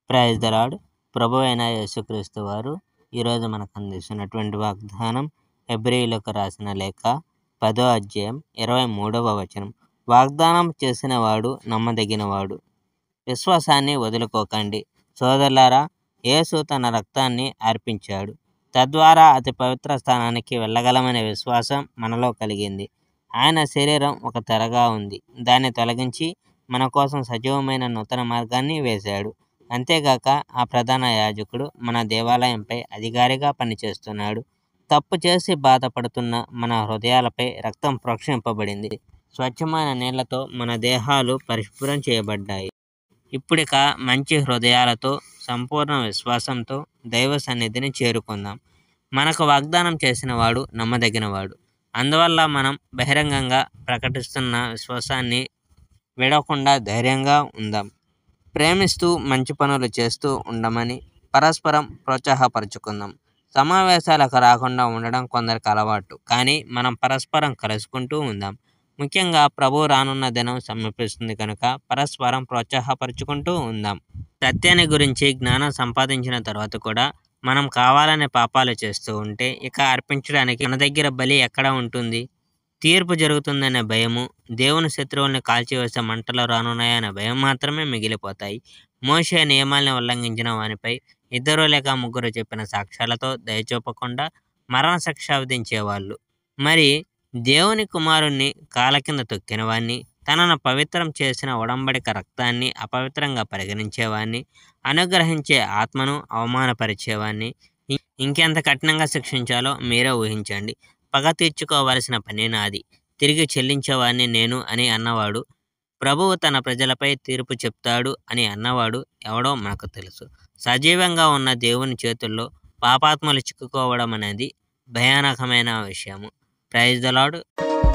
praise the lord ప్రభు అయిన యేసుక్రీస్తు వారు ఈరోజు మనకు అందిస్తున్నటువంటి వాగ్దానం హెబ్రిలకు రాసిన లేఖ పదో అధ్యాయం ఇరవై మూడవ వచనం వాగ్దానం చేసిన వాడు నమ్మదగినవాడు విశ్వాసాన్ని వదులుకోకండి సోదరులారా యేసు తన రక్తాన్ని అర్పించాడు తద్వారా అతి పవిత్ర స్థానానికి వెళ్ళగలమనే విశ్వాసం మనలో కలిగింది ఆయన శరీరం ఒక తెరగా ఉంది దాన్ని తొలగించి మన కోసం సజీవమైన నూతన మార్గాన్ని వేశాడు అంతేగాక ఆ ప్రధాన యాజకుడు మన దేవాలయంపై అధికారిగా పనిచేస్తున్నాడు తప్పు చేసి బాధపడుతున్న మన హృదయాలపై రక్తం ప్రోక్షింపబడింది స్వచ్ఛమైన నీళ్లతో మన దేహాలు పరిశుభ్రం చేయబడ్డాయి ఇప్పుడిక మంచి హృదయాలతో సంపూర్ణ విశ్వాసంతో దైవ సన్నిధిని చేరుకుందాం మనకు వాగ్దానం చేసిన వాడు నమ్మదగినవాడు అందువల్ల మనం బహిరంగంగా ప్రకటిస్తున్న విశ్వాసాన్ని విడకుండా ధైర్యంగా ఉందాం ప్రేమిస్తూ మంచి పనులు చేస్తూ ఉండమని పరస్పరం ప్రోత్సాహపరుచుకుందాం సమావేశాలకు రాకుండా ఉండడం కొందరికి అలవాటు కానీ మనం పరస్పరం కలుసుకుంటూ ఉందాం ముఖ్యంగా ప్రభు రానున్న దినం సమీపిస్తుంది కనుక పరస్పరం ప్రోత్సాహపరుచుకుంటూ ఉందాం సత్యాన్ని గురించి జ్ఞానం సంపాదించిన తర్వాత కూడా మనం కావాలనే పాపాలు చేస్తూ ఉంటే ఇక అర్పించడానికి మన దగ్గర బలి ఎక్కడ ఉంటుంది తీర్పు జరుగుతుందనే భయము దేవుని శత్రువుల్ని కాల్చివేసే మంటలు రానున్నాయనే భయం మాత్రమే మిగిలిపోతాయి మోషే నియమాల్ని ఉల్లంఘించిన వానిపై ఇద్దరు లేక ముగ్గురు చెప్పిన సాక్ష్యాలతో దయచూపకుండా మరణశిక్ష విధించేవాళ్ళు మరి దేవుని కుమారుణ్ణి కాల కింద తొక్కిన వాణ్ణి తనను పవిత్రం చేసిన ఉడంబడిక రక్తాన్ని అపవిత్రంగా పరిగణించేవాణ్ణి అనుగ్రహించే ఆత్మను అవమానపరిచేవాణ్ణి ఇం- ఇంకెంత కఠినంగా శిక్షించాలో మీరే ఊహించండి పగ తీర్చుకోవలసిన పని నాది తిరిగి చెల్లించేవాడిని నేను అని అన్నవాడు ప్రభువు తన ప్రజలపై తీర్పు చెప్తాడు అని అన్నవాడు ఎవడో మనకు తెలుసు సజీవంగా ఉన్న దేవుని చేతుల్లో పాపాత్మలు చిక్కుకోవడం అనేది భయానకమైన విషయము ప్రైజ్ ద లార్డ్